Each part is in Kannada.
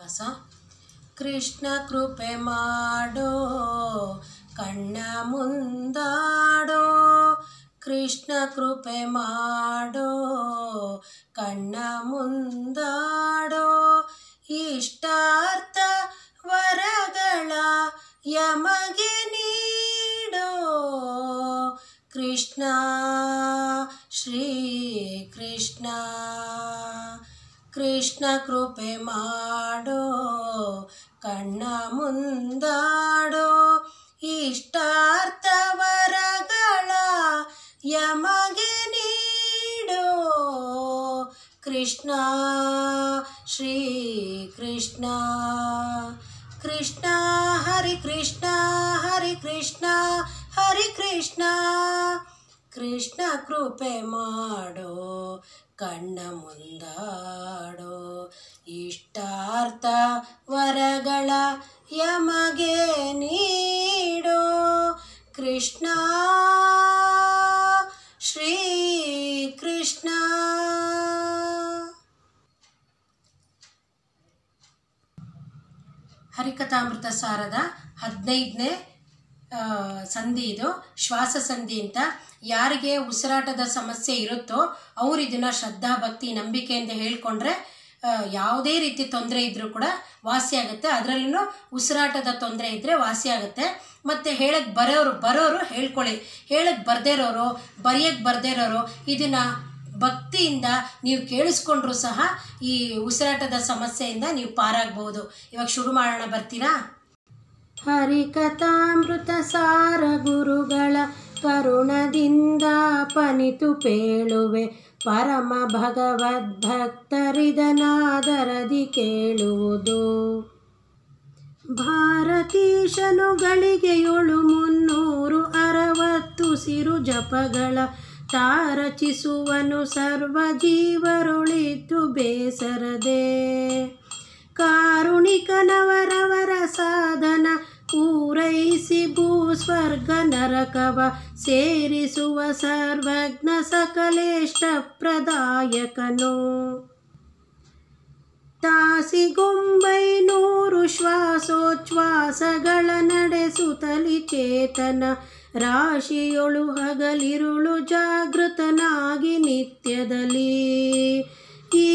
ದಾಸ ಕೃಷ್ಣ ಕೃಪೆ ಮಾಡೋ ಕಣ್ಣ ಮುಂದಾಡೋ ಕೃಷ್ಣ ಕೃಪೆ ಮಾಡೋ ಕಣ್ಣ ಮುಂದಾಡೋ ಇಷ್ಟಾರ್ಥ ವರಗಳ ಯಮಗೆ ನೀಡೋ ಕೃಷ್ಣ ಶ್ರೀ ಕೃಷ್ಣ ಕೃಷ್ಣ ಕೃಪೆ ಮಾಡೋ ಕಣ್ಣ ಮುಂದಾಡೋ ಇಷ್ಟಾರ್ಥ ವರಗಳ ಯಮಗೆ ನೀಡೋ ಕೃಷ್ಣ ಶ್ರೀ ಕೃಷ್ಣ ಕೃಷ್ಣ ಹರಿ ಕೃಷ್ಣ ಹರಿ ಕೃಷ್ಣ ಹರಿ ಕೃಷ್ಣ ಕೃಷ್ಣ ಕೃಪೆ ಮಾಡೋ ಕಣ್ಣ ಮುಂದಾಡೋ ಇಷ್ಟಾರ್ಥ ವರಗಳ ಯಮಗೆ ನೀಡೋ ಕೃಷ್ಣ ಶ್ರೀ ಕೃಷ್ಣ ಹರಿಕಥಾಮೃತ ಸಾರದ ಹದಿನೈದನೇ ಸಂಧಿ ಇದು ಶ್ವಾಸ ಸಂಧಿ ಅಂತ ಯಾರಿಗೆ ಉಸಿರಾಟದ ಸಮಸ್ಯೆ ಇರುತ್ತೋ ಅವ್ರು ಇದನ್ನು ಶ್ರದ್ಧಾ ಭಕ್ತಿ ನಂಬಿಕೆಯಿಂದ ಹೇಳ್ಕೊಂಡ್ರೆ ಆ, ಯಾವುದೇ ರೀತಿ ತೊಂದರೆ ಇದ್ದರೂ ಕೂಡ ವಾಸಿ ಆಗುತ್ತೆ ಅದರಲ್ಲೂ ಉಸಿರಾಟದ ತೊಂದರೆ ಇದ್ದರೆ ವಾಸಿ ಆಗುತ್ತೆ ಮತ್ತು ಹೇಳಕ್ಕೆ ಬರೋರು ಬರೋರು ಹೇಳ್ಕೊಳ್ಳಿ ಹೇಳಕ್ಕೆ ಬರ್ದೇ ಇರೋರು ಬರೆಯಕ್ಕೆ ಬರ್ದೇ ಇರೋರು ಇದನ್ನು ಭಕ್ತಿಯಿಂದ ನೀವು ಕೇಳಿಸ್ಕೊಂಡ್ರೂ ಸಹ ಈ ಉಸಿರಾಟದ ಸಮಸ್ಯೆಯಿಂದ ನೀವು ಪಾರಾಗಬಹುದು ಇವಾಗ ಶುರು ಮಾಡೋಣ ಬರ್ತೀರಾ ಹರಿಕಥಾಮೃತ ಸಾರ ಗುರುಗಳ ಕರುಣದಿಂದ ಪನಿತು ಪೇಳುವೆ ಪರಮ ಭಗವದ್ಭಕ್ತರಿದನಾದರದಿ ಕೇಳುವುದು ಭಾರತೀಶನು ಗಳಿಗೆಯೊಳು ಮುನ್ನೂರು ಅರವತ್ತು ಸಿರು ಜಪಗಳ ತಾರಚಿಸುವನು ಸರ್ವ ಜೀವರೊಳಿತು ಬೇಸರದೆ ಕಾರುಣಿಕನವರವರ ಸಾಧನ ಪೂರೈಸಿ ಭೂಸ್ವರ್ಗ ನರಕವ ಸೇರಿಸುವ ಸರ್ವಜ್ಞ ಸಕಲೇಷ್ಟ ಪ್ರದಾಯಕನು ತಾಸಿಗೊಂಬೈನೂರು ಶ್ವಾಸೋಚ್ಛ್ವಾಸಗಳ ನಡೆಸುತ್ತಲಿ ಚೇತನ ರಾಶಿಯೊಳು ಹಗಲಿರುಳು ಜಾಗೃತನಾಗಿ ನಿತ್ಯದಲ್ಲಿ ಈ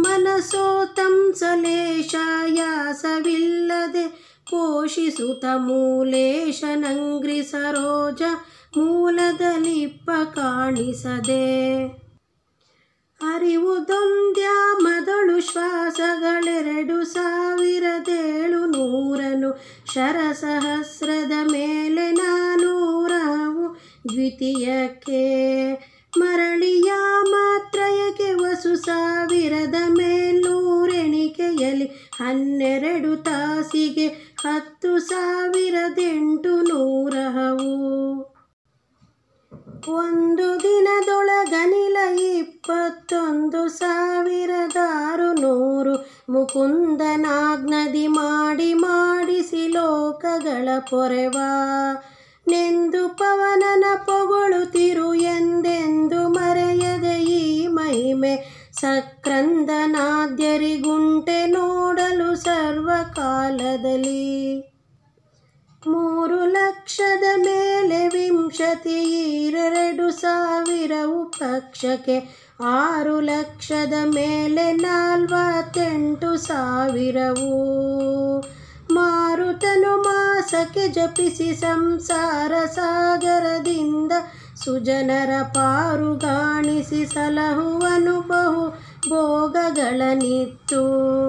ಸುಮನಸೋತಂಸಲೇಶಾಯಾಸವಿಲ್ಲದೆ ಪೋಷಿಸುತ್ತ ಮೂಲೇಶನಂಗ್ರಿ ಸರೋಜ ಮೂಲದಲಿಪ್ಪ ಕಾಣಿಸದೆ ಅರಿವುದೊಂದ್ಯಾ ಮೊದಲು ಶ್ವಾಸಗಳೆರಡು ಸಾವಿರದೇಳು ನೂರನು ಶರಸಹಸ್ರದ ಮೇಲೆ ನಾನೂರವು ದ್ವಿತೀಯಕ್ಕೆ ಮರಳಿಯ ಮಾತ್ರಯಕ್ಕೆ ವಸು ಸಾವಿರದ ಮೇಲ್ನೂರೆಣಿಕೆಯಲ್ಲಿ ಹನ್ನೆರಡು ತಾಸಿಗೆ ಹತ್ತು ಸಾವಿರದೆಂಟು ನೂರಹವು ಒಂದು ದಿನದೊಳಗನಿಲ ಇಪ್ಪತ್ತೊಂದು ಸಾವಿರದಾರು ನೂರು ಮುಕುಂದನಾಗ್ನದಿ ಮಾಡಿ ಮಾಡಿಸಿ ಲೋಕಗಳ ಪೊರೆವ ನೆಂದು ಪವನನ ಪೊಗಳುತ್ತಿರು ಎಂದೆಂದು ಮರೆಯದೆ ಈ ಮಹಿಮೆ ಸಕ್ರಂದನಾದ್ಯರಿಗುಂಟೆ ನೋಡಲು ಸರ್ವಕಾಲದಲ್ಲಿ ಮೂರು ಲಕ್ಷದ ಮೇಲೆ ವಿಂಶತಿ ಎರಡು ಸಾವಿರವು ಪಕ್ಷಕ್ಕೆ ಆರು ಲಕ್ಷದ ಮೇಲೆ ನಲ್ವತ್ತೆಂಟು ಸಾವಿರವು ಮಾರುತನು ಮಾಸಕ್ಕೆ ಜಪಿಸಿ ಸಂಸಾರ ಸಾಗರದಿಂದ ಸುಜನರ ಪಾರುಗಾಣಿಸಿ ಸಲಹುವನು ಬಹು ಭೋಗಗಳನಿತ್ತು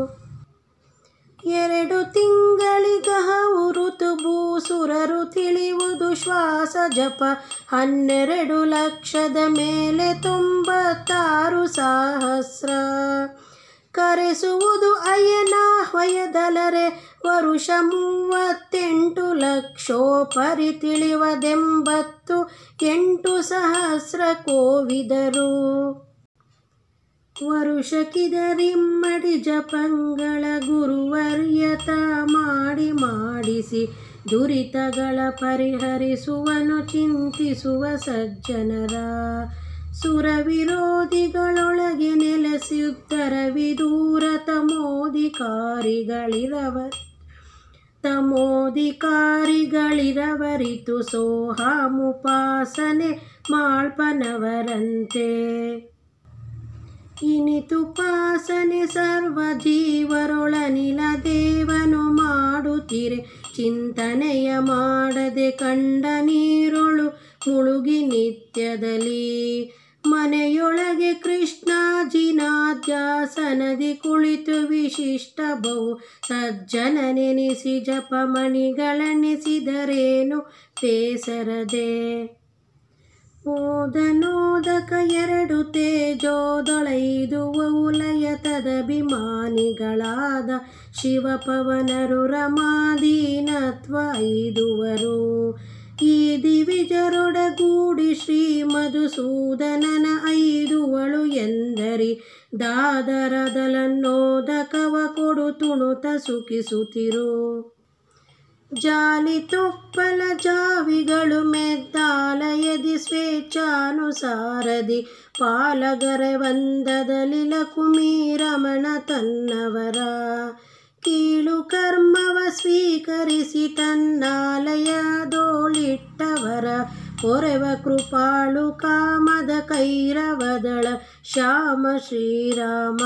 ಎರಡು ತಿಂಗಳಿಗಹವು ಋತು ಭೂಸುರರು ತಿಳಿಯುವುದು ಶ್ವಾಸ ಜಪ ಹನ್ನೆರಡು ಲಕ್ಷದ ಮೇಲೆ ತೊಂಬತ್ತಾರು ಸಹಸ್ರ ಕರೆಸುವುದು ಅಯ್ಯನಾಹ್ವಯದಲರೆ ವರುಷ ಮೂವತ್ತೆಂಟು ಲಕ್ಷೋಪರಿ ತಿಳಿವದೆಂಬತ್ತು ಎಂಟು ಸಹಸ್ರ ಕೋವಿದರು ವರುಷಕಿದರಿಮ್ಮಡಿ ಜಪಂಗಳ ಗುರುವರ್ಯತ ಮಾಡಿ ಮಾಡಿಸಿ ದುರಿತಗಳ ಪರಿಹರಿಸುವನು ಚಿಂತಿಸುವ ಸಜ್ಜನರ ಸುರವಿರೋಧಿಗಳೊಳಗೆ ನೆಲೆಸುತ್ತರ ವಿದೂರ ತಮೋಧಿಕಾರಿಗಳಿರವ ತಮೋಧಿಕಾರಿಗಳಿರವರಿತು ಸೋಹಾಮುಪಾಸನೆ ಮಾಳ್ಪನವರಂತೆ ಇನಿತುಪಾಸನೆ ಸರ್ವ ಜೀವರೊಳನಿಲ ದೇವನು ಮಾಡುತ್ತಿರೆ ಚಿಂತನೆಯ ಮಾಡದೆ ಕಂಡ ನೀರೊಳು ಮುಳುಗಿ ನಿತ್ಯದಲ್ಲಿ ಮನೆಯೊಳಗೆ ಕೃಷ್ಣಾಜಿನಾಧ್ಯಾಸನದಿ ಕುಳಿತು ವಿಶಿಷ್ಟ ಬಹು ಸಜ್ಜನ ನೆನೆಸಿ ಜಪ ಮಣಿಗಳನ್ನಿಸಿದರೇನು ಬೇಸರದೆ ಓದನೋದಕ ಎರಡು ತೇಜೋದೊಳೈದು ಉಲಯತದಭಿಮಾನಿಗಳಾದ ಶಿವಪವನರು ರಮಾದೀನತ್ವ ಐದುವರು ಈ ದಿವಿಜರೊಡಗೂಡಿ ಶ್ರೀ ಮಧುಸೂದನನ ಐದುವಳು ಎಂದರಿ ದಾದರದಲನ್ನೋದಕವ ಕೊಡು ತುಣುತ ಸುಖಿಸುತ್ತಿರು ಜಾಲಿ ತೊಪ್ಪಲ ಜಾವಿಗಳು ಮೆದ್ದಾಲಯದಿ ಸ್ವೇಚ್ಛಾನುಸಾರದಿ ಪಾಲಗರೆ ವಂದದಲಿಲ ಕುಮೀರಮಣ ತನ್ನವರ ಕೀಳು ಕರ್ಮವ ಸ್ವೀಕರಿಸಿ ತನ್ನಾಲಯದೋಳಿಟ್ಟವರ ಕೊರೆವ ಕೃಪಾಳು ಕಾಮದ ಕೈರವದಳ ಶ್ಯಾಮ ಶ್ರೀರಾಮ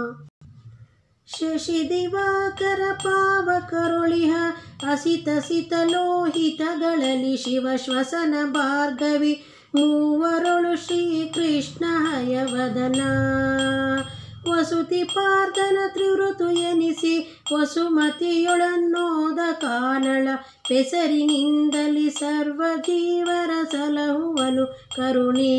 ಶಶಿ ದಿವಾಕರ ಪಾವಕರುಳಿಹ ಅಸಿತ ಸಿತ ಲೋಹಿತಗಳಲ್ಲಿ ಶಿವ ಶ್ವಸನ ಭಾರ್ಗವಿ ಮೂವರೊಳು ಶ್ರೀಕೃಷ್ಣ ಹಯವದನ ವಸುತಿ ಪಾರ್ಧನ ತ್ರಿವೃತು ಎನಿಸಿ ವಸುಮತಿಯೊಳನ್ನೋದ ಕಾನಳ ಪೆಸರಿನಿಂದಲಿ ಸರ್ವ ಜೀವರ ಸಲಹುವನು ಕರುಣಿ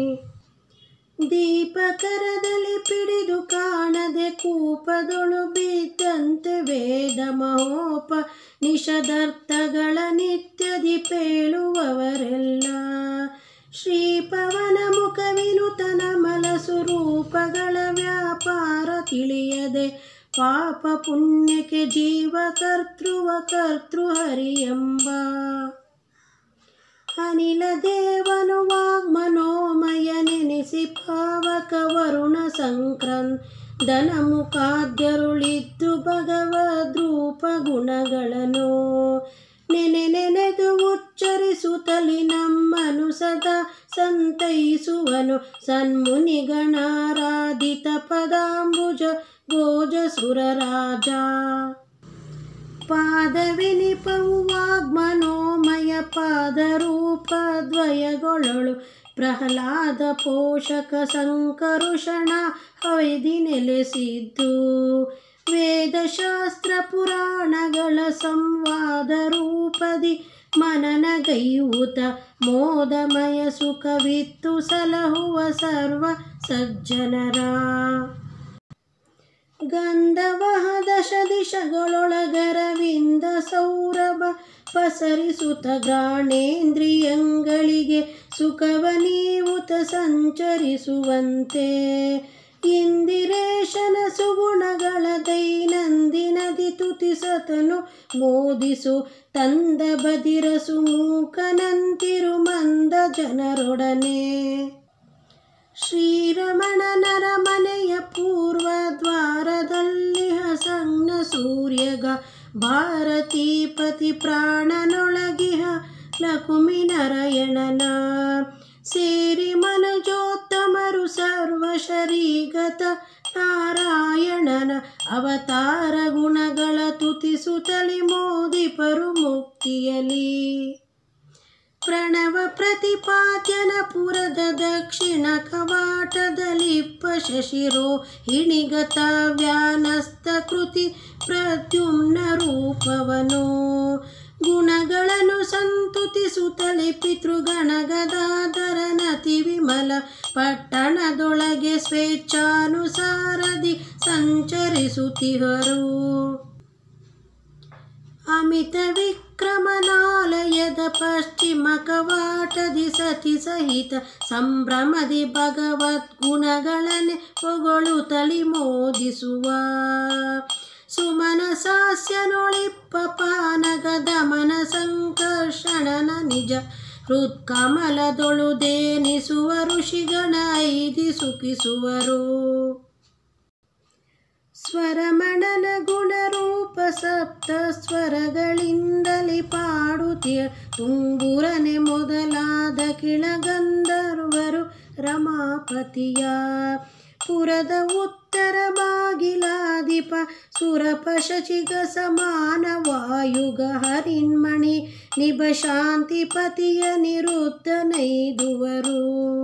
ದೀಪಕರದಲ್ಲಿ ಪಿಡಿದು ಕಾಣದೆ ಕೂಪದೊಳು ಬಿದ್ದಂತೆ ವೇದ ಮಹೋಪ ನಿಷದರ್ಥಗಳ ನಿತ್ಯದಿ ಪೇಳುವವರೆಲ್ಲ ಶ್ರೀಪವನ ಮುಖ ವಿನುತನ ಮಲ ಸ್ವರೂಪಗಳ ವ್ಯಾಪಾರ ತಿಳಿಯದೆ ಪಾಪ ಪುಣ್ಯಕ್ಕೆ ಜೀವ ಕರ್ತೃವ ಕರ್ತೃಹರಿ ಎಂಬ ಅನಿಲ ದೇವನು ವಾಗ್ಮನೋಮಯ ನೆನೆಸಿ ಪಾವಕ ವರುಣ ಸಂಕ್ರನ್ ದನ ಮುಖಾದ್ಯರುಳಿದ್ದು ಭಗವದ್ರೂಪ ಗುಣಗಳನ್ನು ನೆನೆ ನೆನೆದು ಉಚ್ಚರಿಸುತ್ತಲಿ ನಮ್ಮನು ಸದಾ ಸಂತೈಸುವನು ಸನ್ಮುನಿಗಣಾರಾಧಿತ ಪದಾಂಬುಜ ಭೋಜ ಸುರರಾಜ ಪಾದವಿನಿಪವು ವಾಗ್ಮನೋಮಯ ಪಾದರೂಪ ದ್ವಯಗೊಳಳು ಪ್ರಹ್ಲಾದ ಪೋಷಕ ಸಂಕರುಷಣ ಹೊಯ್ದಿ ನೆಲೆಸಿದ್ದು ವೇದಶಾಸ್ತ್ರ ಪುರಾಣಗಳ ಸಂವಾದ ರೂಪದಿ ಮನನಗೈಯುತ ಮೋದಮಯ ಸುಖವಿತ್ತು ಸಲಹುವ ಸರ್ವ ಸಜ್ಜನರ ಗಂಧವಹ ದಶ ದಿಶಗಳೊಳಗರವಿಂದ ಸೌರಭ ಪಸರಿಸುತ್ತ ಘ್ರಾಣೇಂದ್ರಿಯಂಗಳಿಗೆ ಸುಖವ ನೀವುತ ಸಂಚರಿಸುವಂತೆ ಇಂದಿರೇಶನ ಸುಗುಣಗಳ ದೈನಂದಿನದಿ ತುತಿಸತನು ಮೋದಿಸು ತಂದ ಬದಿರಸು ಮೂಕನಂತಿರು ಮಂದ ಜನರೊಡನೆ ಶ್ರೀರಮಣನರ ಮನೆಯ ಪೂರ್ವ ದ್ವಾರದಲ್ಲಿ ಹಸಂಗ್ನ ಸೂರ್ಯಗ ಭಾರತೀಪತಿ ಪ್ರಾಣನೊಳಗಿಹ ಲಕುಮಿ ನರಯಣನ ಸೇರಿ ಮನಜೋತ್ತಮರು ಸರ್ವ ಶರೀಗತ ನಾರಾಯಣನ ಅವತಾರ ಗುಣಗಳ ತುತಿಸುತ್ತಲಿ ಮೋದಿಪರು ಮುಕ್ತಿಯಲಿ ಪ್ರಣವ ಪ್ರತಿಪಾದ್ಯನ ಪುರದ ದಕ್ಷಿಣ ಕವಾಟದಲಿಪ್ಪ ಶಶಿರೋ ಹಿಣಿಗತ ವ್ಯಾನಸ್ತ ಕೃತಿ ಪ್ರದ್ಯುಮ್ನ ರೂಪವನು ಗುಣಗಳನ್ನು ಸಂತುತಿಸುತ್ತಲೇ ಪಿತೃಗಣ ಗದಾಧರ ನತಿ ವಿಮಲ ಪಟ್ಟಣದೊಳಗೆ ಸ್ವೇಚ್ಛಾನುಸಾರದಿ ಸಂಚರಿಸುತ್ತಿಹರು ಅಮಿತ ವಿಕ್ರಮನಾಲಯದ ಪಶ್ಚಿಮ ಕವಾಟದಿ ಸತಿ ಸಹಿತ ಸಂಭ್ರಮದಿ ಭಗವದ್ಗುಣಗಳನ್ನೇ ಹೊಗಳುತ್ತಲಿ ಮೋದಿಸುವ ಸುಮನ ಸಾಸ್ಯನೊಳಿಪ್ಪ ಪಾನಗದ ಮನ ಸಂಕರ್ಷಣನ ನಿಜ ಹೃತ್ಕಮಲದೊಳು ದೇನಿಸುವ ಋಷಿಗಣ ಐದಿ ಸುಖಿಸುವರು ಸ್ವರಮಣನ ಗುಣರೂಪ ಸಪ್ತ ಸ್ವರಗಳಿಂದಲೇ ಪಾಡುತ್ತಿಯ ತುಂಬುರನೆ ಮೊದಲಾದ ಕಿಳಗಂಧರ್ವರು ರಮಾಪತಿಯ ಪುರದ ಉತ್ತರ ಬಾಗಿಲಾದಿಪ ಸುರಪ ಶಚಿಗ ಸಮಾನ ವಾಯುಗ ಹರಿನ್ಮಣಿ ನಿಭ ಶಾಂತಿಪತಿಯ ನಿರುದ್ಧ ನೈದುವರು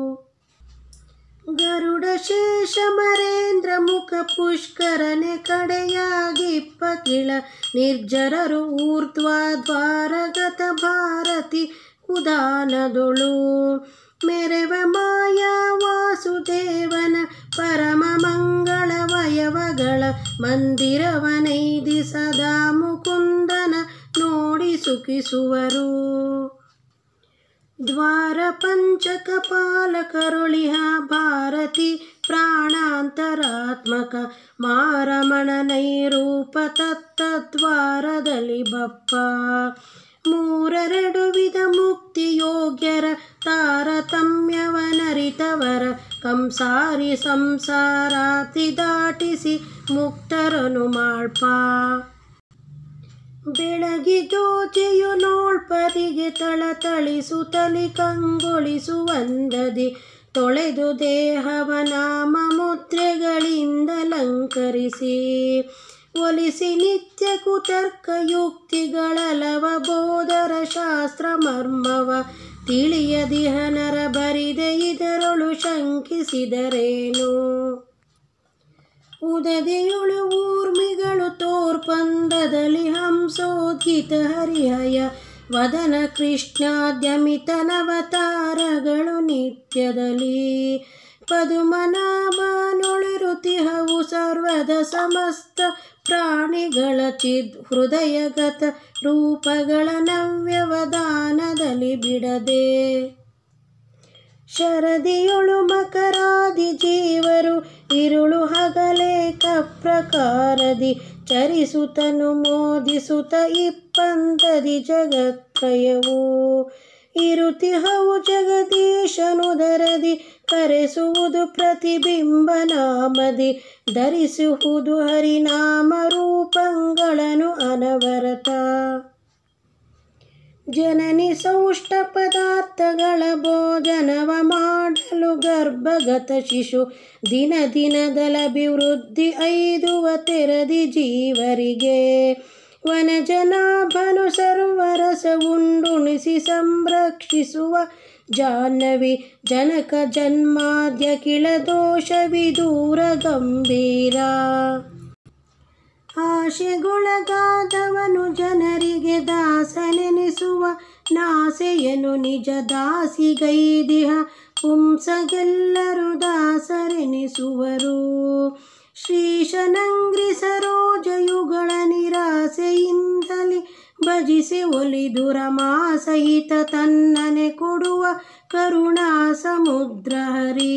ಗರುಡ ಶೇಷ ಮರೇಂದ್ರ ಮುಖ ಪುಷ್ಕರನೆ ಕಡೆಯಾಗಿಪ್ಪ ಕಿಳ ನಿರ್ಜರರು ಊರ್ಧ್ವ ದ್ವಾರಗತ ಭಾರತಿ ಉದಾನದೊಳು ಮೆರವ ಮಾಯಾ ವಾಸುದೇವನ ಪರಮ ಮಂಗಳ ವಯವಗಳ ಮಂದಿರವನೈದಿ ಸದಾ ಮುಕುಂದನ ನೋಡಿ ಸುಖಿಸುವರು ದ್ವಾರ ಪಂಚಕ ಪಾಲಕರುಳಿಹ ಭಾರತಿ ಪ್ರಾಣಾಂತರಾತ್ಮಕ ಮಾರಮಣ ನೈರೂಪ ತತ್ತದ್ವಾರದಲ್ಲಿ ಬಪ್ಪ ಮೂರೆರಡು ವಿಧ ಮುಕ್ತಿ ಯೋಗ್ಯರ ತಾರತಮ್ಯವನರಿತವರ ಕಂಸಾರಿ ಸಂಸಾರಾತಿ ದಾಟಿಸಿ ಮುಕ್ತರನು ಮಾಳ್ಪ ಬೆಳಗಿ ಜೋಚೆಯು ನೋಳ್ಪರಿಗೆ ತಳತಳಿಸುತ್ತಲಿ ಕಂಗೊಳಿಸುವಂದದಿ ತೊಳೆದು ದೇಹವ ನಾಮ ಮುದ್ರೆಗಳಿಂದಲಂಕರಿಸಿ ಒಲಿಸಿ ನಿತ್ಯ ಕುತರ್ಕ ಯುಕ್ತಿಗಳಲವ ಬೋಧರ ಶಾಸ್ತ್ರ ಮರ್ಮವ ತಿಳಿಯದಿಹನರ ಬರಿದೆ ಇದರೊಳು ಶಂಕಿಸಿದರೇನು ಉದದಿಯುಳು ಊರ್ಮಿಗಳು ತೋರ್ಪಂದದಲ್ಲಿ ಹಂಸೋದ್ಗಿತ ಹರಿಹಯ ವದನ ಕೃಷ್ಣಾದ್ಯಮಿತನವತಾರಗಳು ನಿತ್ಯದಲ್ಲಿ ಪದುಮನಾಭನೊಳಿರುತಿಹವು ಸರ್ವದ ಸಮಸ್ತ ಪ್ರಾಣಿಗಳ ಚಿದ್ ಹೃದಯಗತ ರೂಪಗಳ ನವ್ಯವದಾನದಲ್ಲಿ ಬಿಡದೆ ಶರದಿಯೊಳು ಮಕರಾದಿ ಜೀವರು ಇರುಳು ಹಗಲೇಕ ಪ್ರಕಾರದಿ ಚರಿಸುತ್ತನು ಮೋದಿಸುತ್ತ ಇಪ್ಪಂದದಿ ಜಗತ್ರಯವು ಇರುತಿಹವು ಜಗದೀಶನುದರದಿ ಕರೆಸುವುದು ಪ್ರತಿಬಿಂಬ ನಾಮದಿ ಧರಿಸುವುದು ಹರಿನಾಮ ರೂಪಗಳನ್ನು ಅನವರತ ಜನನಿ ಸೌಷ್ಟ ಪದಾರ್ಥಗಳ ಭೋಜನವ ಮಾಡಲು ಗರ್ಭಗತ ಶಿಶು ದಿನ ದಿನದಲಭಿವೃದ್ಧಿ ಐದುವ ತೆರದಿ ಜೀವರಿಗೆ ವನಜನಾಭನು ಸರ್ವರಸ ಉಂಡುಣಿಸಿ ಸಂರಕ್ಷಿಸುವ ಜಾಹ್ನವಿ ಜನಕ ಜನ್ಮಾದ್ಯ ಕಿಳದೋಷವಿದೂರ ಗಂಭೀರ ಆಶೆಗೊಳಗಾದವನು ಜನರಿಗೆ ದಾಸನೆನಿಸುವ ನಾಸೆಯನು ನಿಜ ದಾಸಿಗೈದಿಹ ಪುಂಸಗೆಲ್ಲರೂ ದಾಸರೆನಿಸುವರು ಶ್ರೀಶನಂಗ್ರಿ ಸರೋಜಯುಗಳ ನಿರಾಸೆಯಿಂದಲೇ ಭಜಿಸಿ ಒಲಿದು ರಮಾಸಹಿತ ತನ್ನನೆ ಕೊಡುವ ಕರುಣಾ ಸಮುದ್ರ ಹರಿ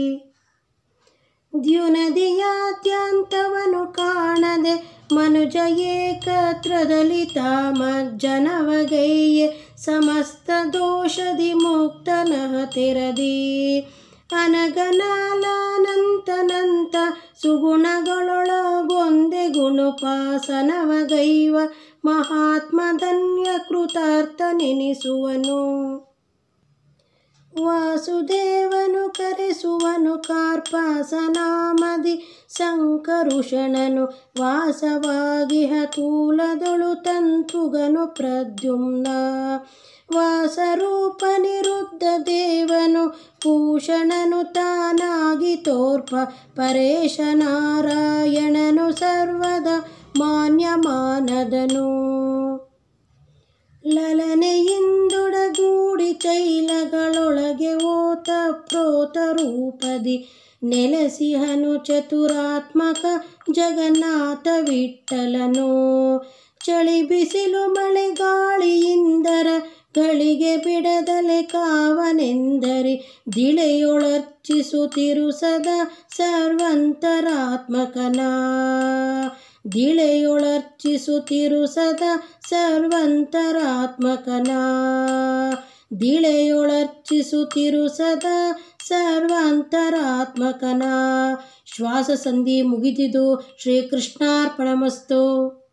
ದ್ಯುನದಿಯಾದ್ಯಂತವನು ಕಾಣದೆ ಮನುಜ ಏಕತ್ರದಲ್ಲಿ ತಾಮಜ್ಜನವಗೈಯೆ ಸಮಸ್ತ ದೋಷದಿ ಮುಕ್ತನಃ ತೆರದಿ ಅನಗನಾಲಾನಂತನಂತ ಸುಗುಣಗಳೊಳಗೊಂದೆ ಗುಣೋಪಾಸನವಗೈವ ಮಹಾತ್ಮ ಧನ್ಯ ಕೃತಾರ್ಥ ನೆನೆಸುವನು ವಾಸುದೇವನು ಕರೆಸುವನು ಕಾರ್ಪಾಸನಾಮದಿ ಸಂಕರುಷಣನು ವಾಸವಾಗಿಹ ತೂಲದೊಳು ತಂತುಗನು ಪ್ರದ್ಯುಮ್ನ ವಾಸರೂಪ ನಿರುದ್ಧ ದೇವನು ಭೂಷಣನು ತಾನಾಗಿ ತೋರ್ಪ ಪರೇಶ ನಾರಾಯಣನು ಸರ್ವದ ಮಾನ್ಯಮಾನದನು ಲಲನೆಯಿಂದೊಡಗೂಡಿ ಚೈಲಗಳೊಳಗೆ ಓತ ಪ್ರೋತ ರೂಪದಿ ನೆಲೆಸಿಹನು ಚತುರಾತ್ಮಕ ಜಗನ್ನಾಥ ವಿಠಲನು ಚಳಿ ಬಿಸಿಲು ಮಳೆ ಗಾಳಿಯಿಂದರ ಗಳಿಗೆ ಬಿಡದಲೆ ಕಾವನೆಂದರೆ ದಿಳೆಯೊಳರ್ಚಿಸುತ್ತಿರು ಸದಾ ಸರ್ವಂತರಾತ್ಮಕನ ದಿಳೆಯೊಳರ್ಚಿಸುತ್ತಿರು ಸದಾ ಸರ್ವಂತರಾತ್ಮಕನ ದಿಳೆಯೊಳರ್ಚಿಸುತ್ತಿರು ಸದಾ ಸರ್ವಾಂತರಾತ್ಮಕನ ಶ್ವಾಸ ಸಂಧಿ ಮುಗಿದಿದು ಶ್ರೀಕೃಷ್ಣಾರ್ಪಣಮಸ್ತು